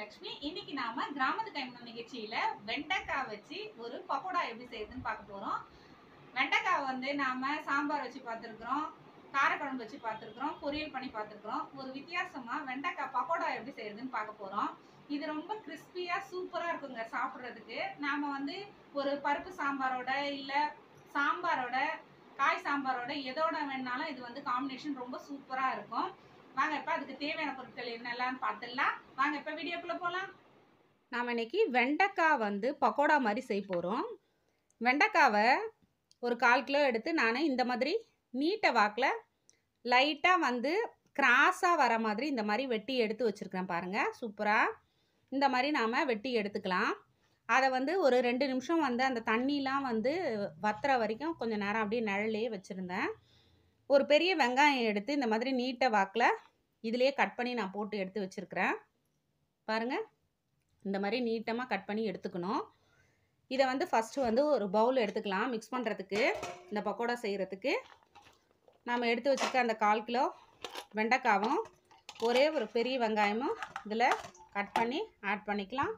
லட்சுமி இன்னைக்கு நாம கிராமத்து கைமணம் நிகழ்ச்சியில வெண்டைக்காய் வச்சு ஒரு பக்கோடா எப்படி செய்யுதுன்னு பார்க்க போறோம் வெண்டைக்காய் வந்து நாம சாம்பார் வச்சு பார்த்துருக்குறோம் காரக்குழம்பு வச்சு பார்த்துருக்குறோம் பொரியல் பண்ணி பார்த்துருக்குறோம் ஒரு வித்தியாசமா வெண்டைக்காய் பக்கோடா எப்படி செய்யுதுன்னு பார்க்க போறோம் இது ரொம்ப கிறிஸ்பியா சூப்பரா இருக்குங்க சாப்பிட்றதுக்கு நாம வந்து ஒரு பருப்பு சாம்பாரோட இல்ல சாம்பாரோட காய் சாம்பாரோட எதோட வேணாலும் இது வந்து காம்பினேஷன் ரொம்ப சூப்பரா இருக்கும் வாங்க இப்ப அதுக்கு தேவையான பொருட்கள் என்னெல்லாம் பார்த்துடலாம் வாங்க இப்ப வீடியோக்குள்ள போலாம் நாம் இன்னைக்கு வெண்டைக்காய் வந்து பக்கோடா மாதிரி செய்ய போகிறோம் வெண்டைக்காவை ஒரு கால் கிலோ எடுத்து நான் இந்த மாதிரி நீட்டை வாக்கில் லைட்டாக வந்து கிராஸாக வர மாதிரி இந்த மாதிரி வெட்டி எடுத்து வச்சுருக்கிறேன் பாருங்கள் சூப்பராக இந்த மாதிரி நாம் வெட்டி எடுத்துக்கலாம் அதை வந்து ஒரு ரெண்டு நிமிஷம் வந்து அந்த தண்ணிலாம் வந்து வத்துற வரைக்கும் கொஞ்சம் நேரம் அப்படியே நிழலே வச்சுருந்தேன் ஒரு பெரிய வெங்காயம் எடுத்து இந்த மாதிரி நீட்டை வாக்கில் இதுலேயே கட் பண்ணி நான் போட்டு எடுத்து வச்சுருக்கிறேன் பாருங்கள் இந்த மாதிரி நீட்டமாக கட் பண்ணி எடுத்துக்கணும் இதை வந்து ஃபஸ்ட்டு வந்து ஒரு பவுல் எடுத்துக்கலாம் மிக்ஸ் பண்ணுறதுக்கு இந்த பக்கோடா செய்கிறதுக்கு நாம் எடுத்து வச்சுருக்க அந்த கால் கிலோ வெண்டைக்காவும் ஒரே ஒரு பெரிய வெங்காயமும் இதில் கட் பண்ணி ஆட் பண்ணிக்கலாம்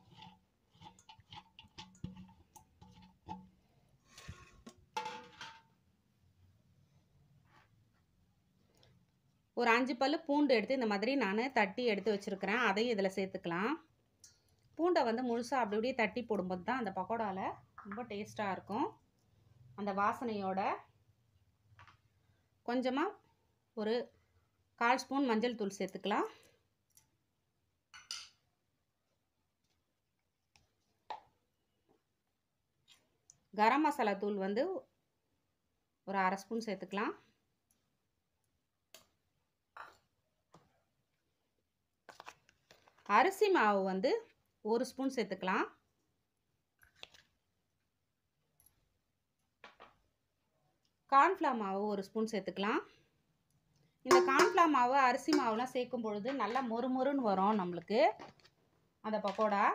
ஒரு அஞ்சு பல் பூண்டு எடுத்து இந்த மாதிரி நான் தட்டி எடுத்து வச்சுருக்கிறேன் அதையும் இதில் சேர்த்துக்கலாம் பூண்டை வந்து முழுசாக அப்படி அப்படியே தட்டி போடும்போது தான் அந்த பக்கோடாவில் ரொம்ப டேஸ்ட்டாக இருக்கும் அந்த வாசனையோட கொஞ்சமாக ஒரு கால் ஸ்பூன் மஞ்சள் தூள் சேர்த்துக்கலாம் கரம் மசாலா தூள் வந்து ஒரு அரை ஸ்பூன் சேர்த்துக்கலாம் அரிசி மாவு வந்து ஒரு ஸ்பூன் சேர்த்துக்கலாம் கார்ன்ஃப்ளவர் மாவு ஒரு ஸ்பூன் சேர்த்துக்கலாம் இந்த கார்ன்ஃப்ளவர் மாவு அரிசி மாவுலாம் சேர்க்கும் பொழுது நல்லா மொறு மொறுன்னு வரும் நம்மளுக்கு அந்த பக்கோடா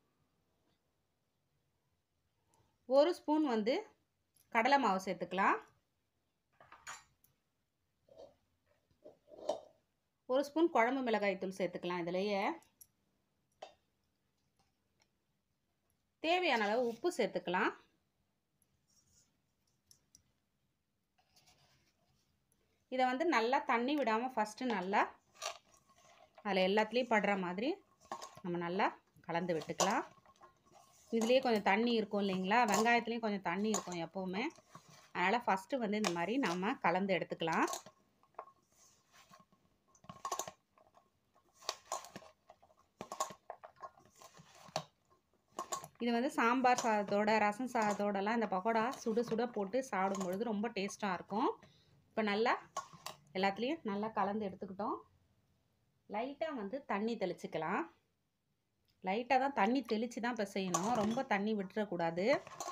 ஒரு ஸ்பூன் வந்து கடலை மாவு சேர்த்துக்கலாம் ஒரு ஸ்பூன் குழம்பு மிளகாய் தூள் சேர்த்துக்கலாம் இதுலேயே தேவையான அளவு உப்பு சேர்த்துக்கலாம் இதை வந்து நல்லா தண்ணி விடாமல் ஃபஸ்ட்டு நல்லா அதில் எல்லாத்துலேயும் படுற மாதிரி நம்ம நல்லா கலந்து விட்டுக்கலாம் இதுலேயே கொஞ்சம் தண்ணி இருக்கும் இல்லைங்களா வெங்காயத்துலேயும் கொஞ்சம் தண்ணி இருக்கும் எப்போவுமே அதனால் ஃபஸ்ட்டு வந்து இந்த மாதிரி நம்ம கலந்து எடுத்துக்கலாம் இது வந்து சாம்பார் சாதத்தோட ரசம் சாதத்தோடலாம் இந்த பக்கோடா சுட சுட போட்டு சாப்பிடும் பொழுது ரொம்ப டேஸ்ட்டாக இருக்கும் இப்போ நல்லா எல்லாத்துலேயும் நல்லா கலந்து எடுத்துக்கிட்டோம் லைட்டாக வந்து தண்ணி தெளிச்சுக்கலாம் லைட்டாக தான் தண்ணி தெளித்து தான் பிசையணும் ரொம்ப தண்ணி விட்டுறக்கூடாது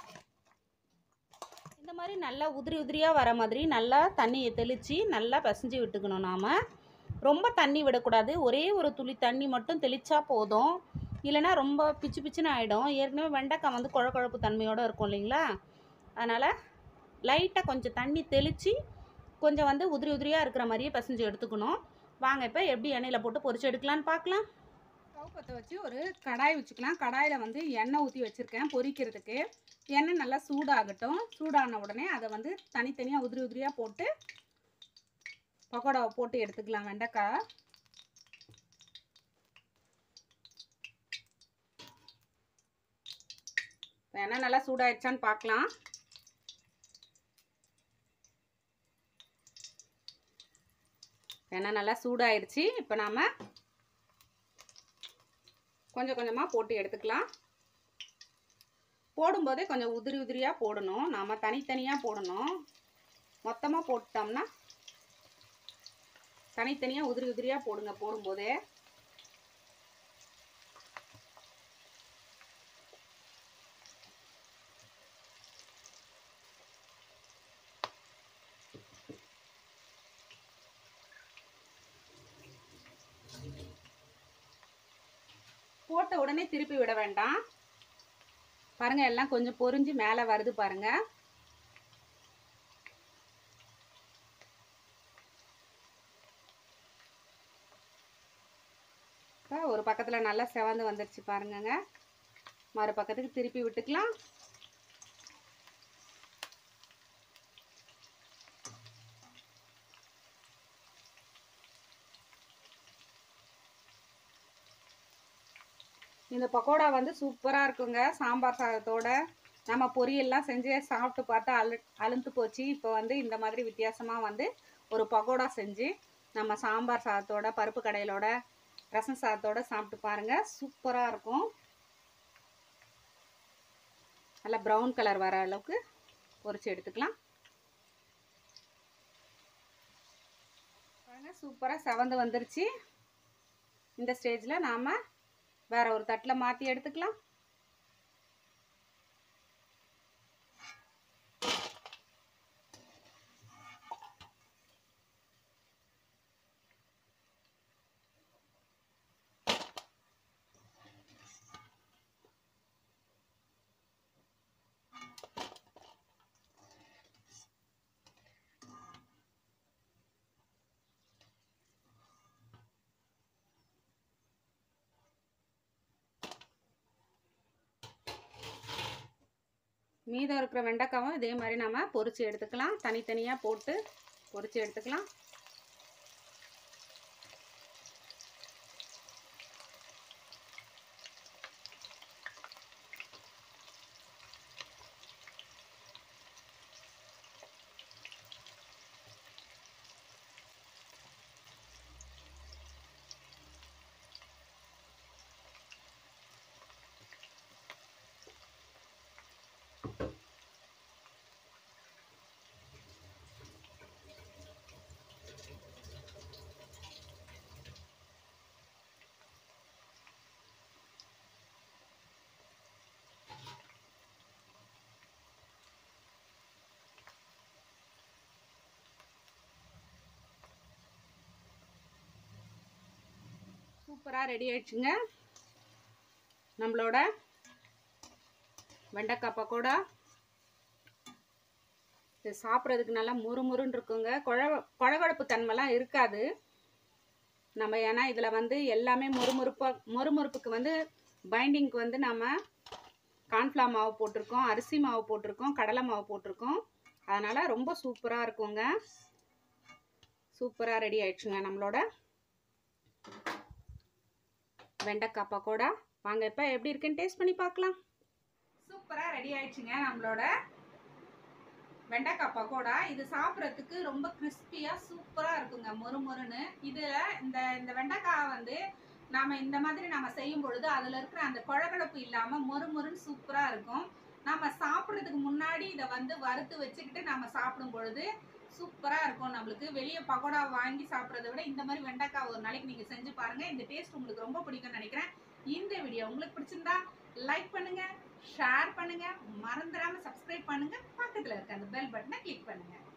இந்த மாதிரி நல்லா உதிரி உதிரியாக வர மாதிரி நல்லா தண்ணியை தெளித்து நல்லா பிசைஞ்சு விட்டுக்கணும் நாம் ரொம்ப தண்ணி விடக்கூடாது ஒரே ஒரு துளி தண்ணி மட்டும் தெளித்தா போதும் இல்லைனா ரொம்ப பிச்சு பிச்சுன்னு ஆகிடும் ஏற்கனவே வெண்டைக்காய் வந்து குழ குழப்பு தன்மையோடு இருக்கும் இல்லைங்களா அதனால் லைட்டாக கொஞ்சம் தண்ணி தெளித்து கொஞ்சம் வந்து உதிரி உதிரியாக இருக்கிற மாதிரியே பிசைஞ்சு எடுத்துக்கணும் வாங்க இப்போ எப்படி எண்ணெயில் போட்டு பொரிச்சு எடுக்கலான்னு பார்க்கலாம் ஸ்டவ் பற்ற வச்சு ஒரு கடாய் வச்சுக்கலாம் கடாயில் வந்து எண்ணெய் ஊற்றி வச்சுருக்கேன் பொரிக்கிறதுக்கு எண்ணெய் நல்லா சூடாகட்டும் சூடான உடனே அதை வந்து தனித்தனியாக உதிரி உதிரியாக போட்டு பக்கோடாவை போட்டு எடுத்துக்கலாம் வெண்டைக்காய் எண்ணெய் நல்லா சூடாயிடுச்சான்னு பார்க்கலாம் எண்ணெய் நல்லா சூடாயிடுச்சு இப்போ நாம் கொஞ்சம் கொஞ்சமாக போட்டு எடுத்துக்கலாம் போடும்போதே கொஞ்சம் உதிரி உதிரியாக போடணும் நாம் தனித்தனியாக போடணும் மொத்தமாக போட்டோம்னா தனித்தனியாக உதிரி உதிரியாக போடுங்க போடும்போதே போட்ட உடனே திருப்பி விட வேண்டாம் பாருங்க எல்லாம் கொஞ்சம் பொரிஞ்சு மேலே வருது பாருங்க இப்போ ஒரு பக்கத்தில் நல்லா செவந்து வந்துருச்சு பாருங்கங்க மறு பக்கத்துக்கு திருப்பி விட்டுக்கலாம் இந்த பக்கோடா வந்து சூப்பராக இருக்குங்க சாம்பார் சாதத்தோட நம்ம பொரியல்லாம் செஞ்சு சாப்பிட்டு பார்த்தா அழு அழுந்து போச்சு இப்போ வந்து இந்த மாதிரி வித்தியாசமாக வந்து ஒரு பக்கோடா செஞ்சு நம்ம சாம்பார் சாதத்தோட பருப்பு கடையிலோட ரசம் சாதத்தோட சாப்பிட்டு பாருங்க சூப்பராக இருக்கும் நல்லா ப்ரௌன் கலர் வர அளவுக்கு பொரிச்சு எடுத்துக்கலாம் பாருங்க சூப்பராக செவந்து வந்துருச்சு இந்த ஸ்டேஜில் நாம் வேற ஒரு தட்டில் மாற்றி எடுத்துக்கலாம் மீதம் இருக்கிற வெண்டைக்காவும் இதே மாதிரி நம்ம பொரிச்சு எடுத்துக்கலாம் தனித்தனியாக போட்டு பொரிச்சு எடுத்துக்கலாம் சூப்பராக ரெடி ஆயிடுச்சுங்க நம்மளோட வெண்டைக்காய் பக்கோடா இது சாப்பிட்றதுக்கு நல்லா முறுமுறுன்னு இருக்குங்க குழ குழகுழப்பு தன்மைலாம் இருக்காது நம்ம ஏன்னா இதில் வந்து எல்லாமே முறுமுறுப்பாக முறுமுறுப்புக்கு வந்து பைண்டிங்க்கு வந்து நம்ம கார்ன்ஃப்ளவர் மாவு போட்டிருக்கோம் அரிசி மாவு போட்டிருக்கோம் கடலை மாவு போட்டிருக்கோம் அதனால் ரொம்ப சூப்பராக இருக்குங்க சூப்பராக ரெடி ஆயிடுச்சுங்க நம்மளோட வெண்டைக்காய் பக்கோடா வாங்க இப்போ எப்படி இருக்குன்னு டேஸ்ட் பண்ணி பார்க்கலாம் சூப்பராக ரெடி ஆயிடுச்சுங்க நம்மளோட வெண்டைக்காய் பக்கோடா இது சாப்பிட்றதுக்கு ரொம்ப கிறிஸ்பியாக சூப்பராக இருக்குங்க மொறு மொறுன்னு இதில் இந்த இந்த வெண்டைக்காய் வந்து நாம இந்த மாதிரி நம்ம செய்யும் பொழுது அதில் இருக்கிற அந்த குழகுழப்பு இல்லாமல் மொறு மொறுன்னு சூப்பராக இருக்கும் நம்ம சாப்பிட்றதுக்கு முன்னாடி இதை வந்து வறுத்து வச்சுக்கிட்டு நம்ம சாப்பிடும் பொழுது சூப்பராக இருக்கும் நம்மளுக்கு வெளியே பக்கோடா வாங்கி சாப்பிட்றத விட இந்த மாதிரி வெண்டைக்காய் ஒரு நாளைக்கு நீங்கள் செஞ்சு பாருங்கள் இந்த டேஸ்ட் உங்களுக்கு ரொம்ப பிடிக்கும்னு நினைக்கிறேன் இந்த வீடியோ உங்களுக்கு பிடிச்சிருந்தா லைக் பண்ணுங்க ஷேர் பண்ணுங்க மறந்துடாம சப்ஸ்கிரைப் பண்ணுங்க பக்கத்துல இருக்க அந்த பெல் பட்டனை கிளிக் பண்ணுங்க